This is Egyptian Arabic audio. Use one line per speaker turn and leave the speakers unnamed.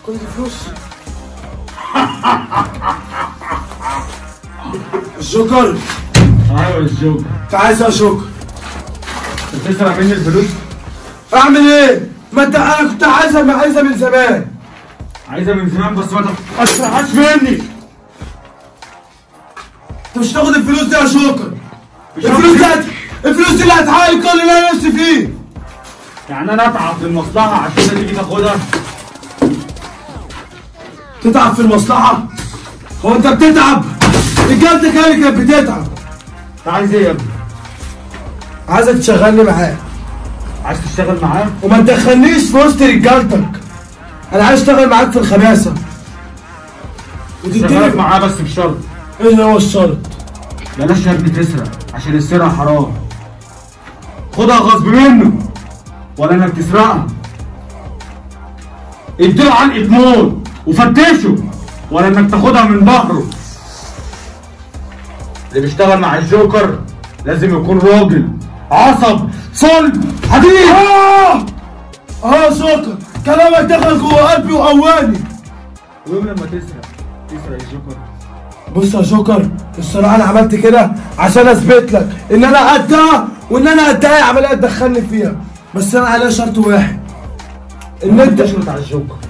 خد الفلوس الجوكر
ايوه الجوكر
انت عايز ايه يا جوكر
انت بتسرق مني الفلوس
اعمل ايه ما انت انا كنت عايزها ما عايزها من زمان
عايزها من زمان بس ما تسرقهاش مني
انت مش تاخد الفلوس دي يا جوكر
مش
الفلوس دي
هاخد-
هت- الفلوس دي اللي هتحقق كل اللي انا نفسي فيه
يعني انا اتعب في المصلحه عشان تيجي تاخدها
تتعب في المصلحة هو انت بتتعب رجالتك هي اللي كانت بتتعب
انت عايز ايه يا ابني؟
عايزك تشغلني معاك
عايز تشتغل معاه؟
وما تدخلنيش في وسط رجالتك انا عايز اشتغل معاك في الخباثة
شغالك
وتديني
معاه بس بشرط
ايه هو الشرط
بلاش يا ابني تسرق عشان السرقه حرام خدها غصب منه ولا انك تسرقها اديله علقه موت وفتشه ولا انك تاخدها من ظهره اللي بيشتغل مع الجوكر لازم يكون راجل عصب صلب حديد
اه اه شكرا كلامك دخل جوه قلبي وقواني
ويوم لما تسرق تسرق الجوكر
بص يا جوكر الصراحة انا عملت كده عشان اثبت لك ان انا قدها وان انا قدها عملية تدخلني فيها بس انا عليا شرط واحد ان انت
تشرط على الجوكر